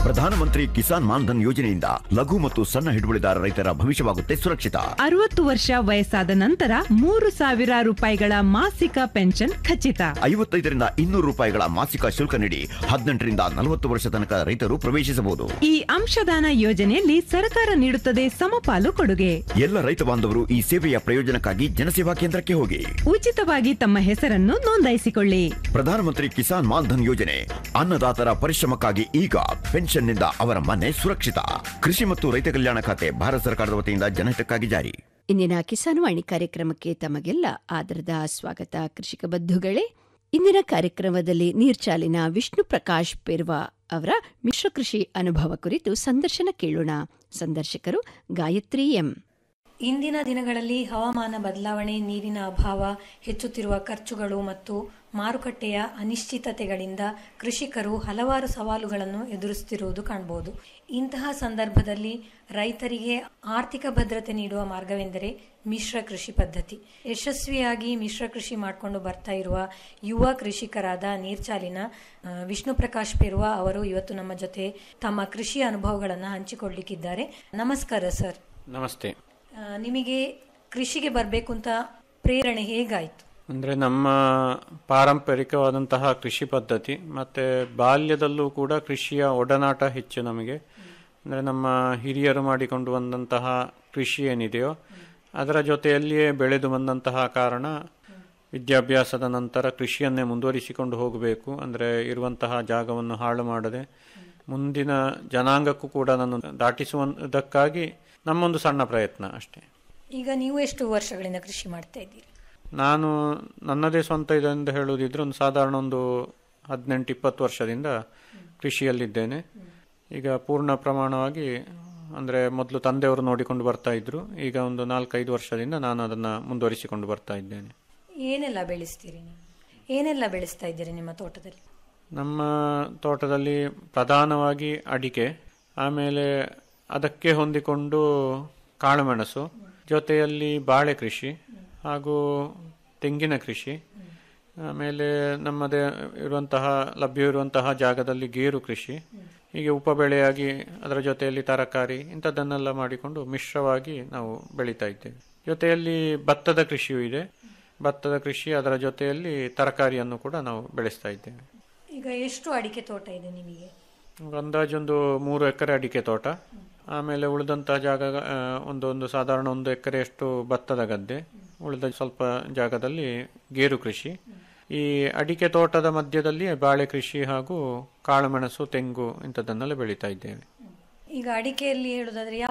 ಪ್ರಧಾನಮಂತ್ರಿ ಕಿಸಾನ್ ಮಾನ್ಧನ್ ಯೋಜನೆಯಿಂದ ಲಘು ಮತ್ತು ಸಣ್ಣ ಹಿಡುವಳಿದಾರ ರೈತರ ಭವಿಷ್ಯವಾಗುತ್ತೆ ಸುರಕ್ಷಿತ ಅರವತ್ತು ವರ್ಷ ವಯಸ್ಸಾದ ನಂತರ ಮೂರು ಸಾವಿರ ರೂಪಾಯಿಗಳ ಮಾಸಿಕ ಪೆನ್ಷನ್ ಖಚಿತ ಐವತ್ತೈದರಿಂದ ಇನ್ನೂರು ರೂಪಾಯಿಗಳ ಮಾಸಿಕ ಶುಲ್ಕ ನೀಡಿ ಹದಿನೆಂಟರಿಂದ ನಲವತ್ತು ವರ್ಷ ತನಕ ರೈತರು ಪ್ರವೇಶಿಸಬಹುದು ಈ ಅಂಶದಾನ ಯೋಜನೆಯಲ್ಲಿ ಸರ್ಕಾರ ನೀಡುತ್ತದೆ ಸಮಪಾಲು ಕೊಡುಗೆ ಎಲ್ಲ ರೈತ ಬಾಂಧವರು ಈ ಸೇವೆಯ ಪ್ರಯೋಜನಕ್ಕಾಗಿ ಜನಸೇವಾ ಕೇಂದ್ರಕ್ಕೆ ಹೋಗಿ ಉಚಿತವಾಗಿ ತಮ್ಮ ಹೆಸರನ್ನು ನೋಂದಾಯಿಸಿಕೊಳ್ಳಿ ಪ್ರಧಾನಮಂತ್ರಿ ಕಿಸಾನ್ ಮಾನ್ಧನ್ ಯೋಜನೆ ಅನ್ನದಾತರ ಪರಿಶ್ರಮಕ್ಕಾಗಿ ಈಗ ಪೆನ್ಷನ್ನಿಂದ ಅವರ ಮನೆ ಸುರಕ್ಷಿತ ಕೃಷಿ ಮತ್ತು ರೈತ ಕಲ್ಯಾಣ ಖಾತೆ ಭಾರತ ಸರ್ಕಾರದ ವತಿಯಿಂದ ಜನಹಿತಕ್ಕಾಗಿ ಜಾರಿ ಇಂದಿನ ಕಿಸಾನ್ವಾಣಿ ಕಾರ್ಯಕ್ರಮಕ್ಕೆ ತಮಗೆಲ್ಲ ಆದರದ ಸ್ವಾಗತ ಕೃಷಿಕ ಬಂಧುಗಳೇ ಇಂದಿನ ಕಾರ್ಯಕ್ರಮದಲ್ಲಿ ನೀರ್ಚಾಲಿನ ವಿಷ್ಣು ಪ್ರಕಾಶ್ ಪೆರ್ವಾ ಅವರ ಮಿಶ್ರ ಕೃಷಿ ಅನುಭವ ಕುರಿತು ಸಂದರ್ಶನ ಕೇಳೋಣ ಸಂದರ್ಶಕರು ಗಾಯತ್ರಿ ಎಂ ಇಂದಿನ ದಿನಗಳಲ್ಲಿ ಹವಾಮಾನ ಬದಲಾವಣೆ ನೀರಿನ ಅಭಾವ ಹೆಚ್ಚುತ್ತಿರುವ ಖರ್ಚುಗಳು ಮತ್ತು ಮಾರುಕಟ್ಟೆಯ ಅನಿಶ್ಚಿತತೆಗಳಿಂದ ಕೃಷಿಕರು ಹಲವಾರು ಸವಾಲುಗಳನ್ನು ಎದುರಿಸುತ್ತಿರುವುದು ಕಾಣಬಹುದು ಇಂತಹ ಸಂದರ್ಭದಲ್ಲಿ ರೈತರಿಗೆ ಆರ್ಥಿಕ ಭದ್ರತೆ ನೀಡುವ ಮಾರ್ಗವೆಂದರೆ ಮಿಶ್ರ ಕೃಷಿ ಪದ್ಧತಿ ಯಶಸ್ವಿಯಾಗಿ ಮಿಶ್ರ ಕೃಷಿ ಮಾಡಿಕೊಂಡು ಬರ್ತಾ ಇರುವ ಯುವ ಕೃಷಿಕರಾದ ನೀರ್ಚಾಲಿನ ಆ, ವಿಷ್ಣು ಪ್ರಕಾಶ್ ಪೆರ್ವಾ ಅವರು ಇವತ್ತು ನಮ್ಮ ಜೊತೆ ತಮ್ಮ ಕೃಷಿ ಅನುಭವಗಳನ್ನು ಹಂಚಿಕೊಳ್ಳಿಕ್ಕಿದ್ದಾರೆ ನಮಸ್ಕಾರ ಸರ್ ನಮಸ್ತೆ ಆ, ನಿಮಗೆ ಕೃಷಿಗೆ ಬರಬೇಕು ಅಂತ ಪ್ರೇರಣೆ ಹೇಗಾಯಿತು ಅಂದರೆ ನಮ್ಮ ಪಾರಂಪರಿಕವಾದಂತಹ ಕೃಷಿ ಪದ್ಧತಿ ಮತ್ತು ಬಾಲ್ಯದಲ್ಲೂ ಕೂಡ ಕೃಷಿಯ ಒಡನಾಟ ಹೆಚ್ಚು ನಮಗೆ ಅಂದರೆ ನಮ್ಮ ಹಿರಿಯರು ಮಾಡಿಕೊಂಡು ಬಂದಂತಹ ಕೃಷಿ ಏನಿದೆಯೋ ಅದರ ಜೊತೆಯಲ್ಲಿಯೇ ಬೆಳೆದು ಬಂದಂತಹ ಕಾರಣ ವಿದ್ಯಾಭ್ಯಾಸದ ನಂತರ ಕೃಷಿಯನ್ನೇ ಮುಂದುವರಿಸಿಕೊಂಡು ಹೋಗಬೇಕು ಅಂದರೆ ಇರುವಂತಹ ಜಾಗವನ್ನು ಹಾಳು ಮಾಡದೆ ಮುಂದಿನ ಜನಾಂಗಕ್ಕೂ ಕೂಡ ನಾನು ದಾಟಿಸುವುದಕ್ಕಾಗಿ ನಮ್ಮೊಂದು ಸಣ್ಣ ಪ್ರಯತ್ನ ಅಷ್ಟೇ ಈಗ ನೀವು ಎಷ್ಟು ವರ್ಷಗಳಿಂದ ಕೃಷಿ ಮಾಡ್ತಾ ಇದ್ದೀರಿ ನಾನು ನನ್ನದೇ ಸ್ವಂತ ಇದೆಂದು ಹೇಳುವುದಿದ್ರೆ ಒಂದು ಸಾಧಾರಣ ಒಂದು ಹದಿನೆಂಟು ಇಪ್ಪತ್ತು ವರ್ಷದಿಂದ ಕೃಷಿಯಲ್ಲಿದ್ದೇನೆ ಈಗ ಪೂರ್ಣ ಪ್ರಮಾಣವಾಗಿ ಅಂದರೆ ಮೊದಲು ತಂದೆಯವರು ನೋಡಿಕೊಂಡು ಬರ್ತಾ ಇದ್ರು ಈಗ ಒಂದು ನಾಲ್ಕೈದು ವರ್ಷದಿಂದ ನಾನು ಅದನ್ನು ಮುಂದುವರಿಸಿಕೊಂಡು ಬರ್ತಾ ಇದ್ದೇನೆ ಏನೆಲ್ಲ ಬೆಳೆಸ್ತೀರಿ ನೀವು ಏನೆಲ್ಲ ಬೆಳೆಸ್ತಾ ಇದ್ದೀರಿ ನಿಮ್ಮ ತೋಟದಲ್ಲಿ ನಮ್ಮ ತೋಟದಲ್ಲಿ ಪ್ರಧಾನವಾಗಿ ಅಡಿಕೆ ಆಮೇಲೆ ಅದಕ್ಕೆ ಹೊಂದಿಕೊಂಡು ಕಾಳುಮೆಣಸು ಜೊತೆಯಲ್ಲಿ ಬಾಳೆ ಕೃಷಿ ಹಾಗೂ ತೆಂಗಿನ ಕೃಷಿ ಆಮೇಲೆ ನಮ್ಮದೇ ಇರುವಂತಹ ಲಭ್ಯವಿರುವಂತಹ ಜಾಗದಲ್ಲಿ ಗೇರು ಕೃಷಿ ಹೀಗೆ ಉಪಬೆಳೆಯಾಗಿ ಅದರ ಜೊತೆಯಲ್ಲಿ ತರಕಾರಿ ಇಂಥದ್ದನ್ನೆಲ್ಲ ಮಾಡಿಕೊಂಡು ಮಿಶ್ರವಾಗಿ ನಾವು ಬೆಳೀತಾ ಇದ್ದೇವೆ ಜೊತೆಯಲ್ಲಿ ಭತ್ತದ ಕೃಷಿಯೂ ಇದೆ ಭತ್ತದ ಕೃಷಿ ಅದರ ಜೊತೆಯಲ್ಲಿ ತರಕಾರಿಯನ್ನು ಕೂಡ ನಾವು ಬೆಳೆಸ್ತಾ ಇದ್ದೇವೆ ಈಗ ಎಷ್ಟು ಅಡಿಕೆ ತೋಟ ಇದೆ ನಿಮಗೆ ಅಂದಾಜೊಂದು ಮೂರು ಎಕರೆ ಅಡಿಕೆ ತೋಟ ಆಮೇಲೆ ಉಳಿದಂಥ ಜಾಗ ಆ, ಒಂದು ಒಂದು ಸಾಧಾರಣ ಒಂದು ಎಕರೆಯಷ್ಟು ಭತ್ತದ ಗದ್ದೆ ಉಳಿದ ಸ್ವಲ್ಪ ಜಾಗದಲ್ಲಿ ಗೇರು ಕೃಷಿ ಈ ಅಡಿಕೆ ತೋಟದ ಮಧ್ಯದಲ್ಲಿ ಬಾಳೆ ಕೃಷಿ ಹಾಗೂ ಕಾಳುಮೆಣಸು ತೆಂಗು ಇಂಥದ್ದನ್ನೆಲ್ಲ ಬೆಳೀತಾ ಇದ್ದೇವೆ ಈಗ ಅಡಿಕೆಯಲ್ಲಿ ಹೇಳುದಾದ್ರೆ ಯಾವ